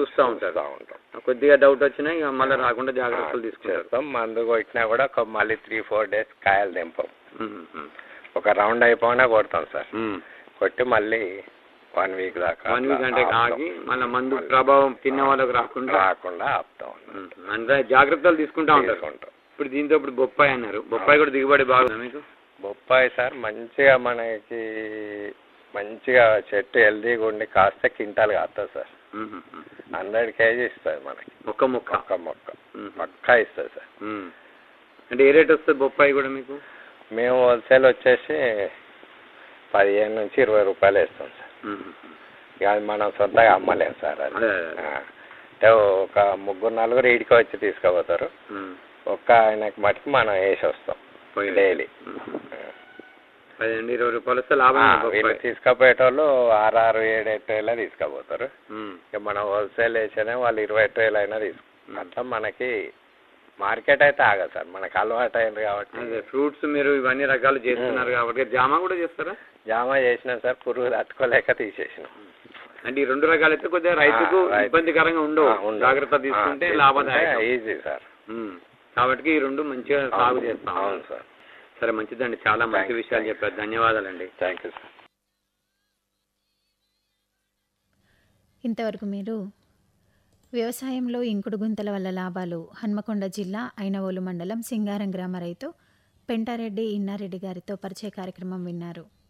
చూస్తూ ఉంటారు చూస్తూ ఉంటాం కొద్దిగా డౌట్ వచ్చినా ఇక మళ్ళీ రాకుండా జాగ్రత్తలు తీసుకుంటారు చేస్తాం మందు కొట్టినా కూడా ఒక మళ్ళీ త్రీ ఫోర్ డేస్ కాయలు దింపం ఉమ్, ఉమ్, ఒక రౌండ్ అయిపోయినా కొడతాం సార్ ఉమ్. కొట్టి మళ్ళీ వన్ వీక్ దాకా వన్ వీక్ అంటే ఆపుతాం. ఆగి మళ్ళీ మందు ప్రభావం తిన్న వాళ్ళకి రాకుండా రాకుండా ఆపుతాం ఉమ్, అంటే జాగ్రత్తలు తీసుకుంటా ఉంటారు తీసుకుంటాం ఇప్పుడు దీంతో ఇప్పుడు బొప్పాయి అన్నారు బొప్పాయి కూడా దిగుబడి బాగుందా మీకు బొప్పాయి సార్ మంచిగా మనకి మంచిగా చెట్టు హెల్దీగా ఉండి కాస్త కింటాలు కాస్తుంది సార్ ఉమ్, ఉమ్, ఉమ్. హండ్రెడ్ కేజీ ఇస్తుంది మనకి ఒక్క ముక్క ఒక్క మొక్క ఉమ్, పక్కా ఇస్తుంది సార్ ఉమ్. అంటే ఏ రేట్ వస్తుంది బొప్పాయి కూడా మీకు మేము హోల్సేల్ వచ్చేసి పదిహేను నుంచి ఇరవై రూపాయలు వేస్తాం సార్ ఉమ్, ఉమ్. ఇక అది మనం సొంతగా అమ్మలేం సార్ అది అదే, అదే. ఆ. అంటే ఒక ముగ్గురు నలుగురు ఈడికి వచ్చి తీసుకుపోతారు ఉమ్. ఒక్క ఆయనకి మటుకు మనం వేసి వస్తాం పోయి. డైలీ ఉమ్. పదిహేను ఇరవై రూపాయలు వస్తే లాభం వీళ్ళు తీసుకుపోయేటోళ్ళు ఆరు ఆరు ఏడు ఎటు ట్రేలా తీసుకుపోతారు ఉమ్. ఇక మనం హోల్సేల్ వేసేనే వాళ్ళు ఇరవై ట్రేలు అయినా తీసుకు అట్లా మనకి మార్కెట్ అయితే ఆగదు సార్ మనకి అలవాటు అయింది కాబట్టి అదే ఫ్రూట్స్ మీరు ఇవన్నీ రకాలు చేస్తున్నారు కాబట్టి జామ కూడా చేస్తారా జామ చేసినాం సార్ పురుగు తట్టుకోలేక తీసేసినాం అంటే ఈ రెండు రకాలు అయితే కొద్దిగా రైతుకు ఆ, రైతు. ఇబ్బందికరంగా ఉండవు ఆ, ఉండదు. జాగ్రత్త తీసుకుంటే ఆ, లాభదాయకం ఈజీ సార్ ఉమ్. కాబట్టి ఈ రెండు మంచిగా సాగు చేస్తాం అవును సార్ సరే మంచిదండి చాలా మంచి Thanks, విషయాలు thanks. చెప్పారు ధన్యవాదాలండి థ్యాంక్ యూ సార్ ఇంతవరకు మీరు వ్యవసాయంలో ఇంకుడు గుంతల వల్ల లాభాలు హన్మకొండ జిల్లా ఐనవోలు మండలం సింగారం గ్రామ రైతు పెంటారెడ్డి ఇన్నారెడ్డి గారితో పరిచయ కార్యక్రమం విన్నారు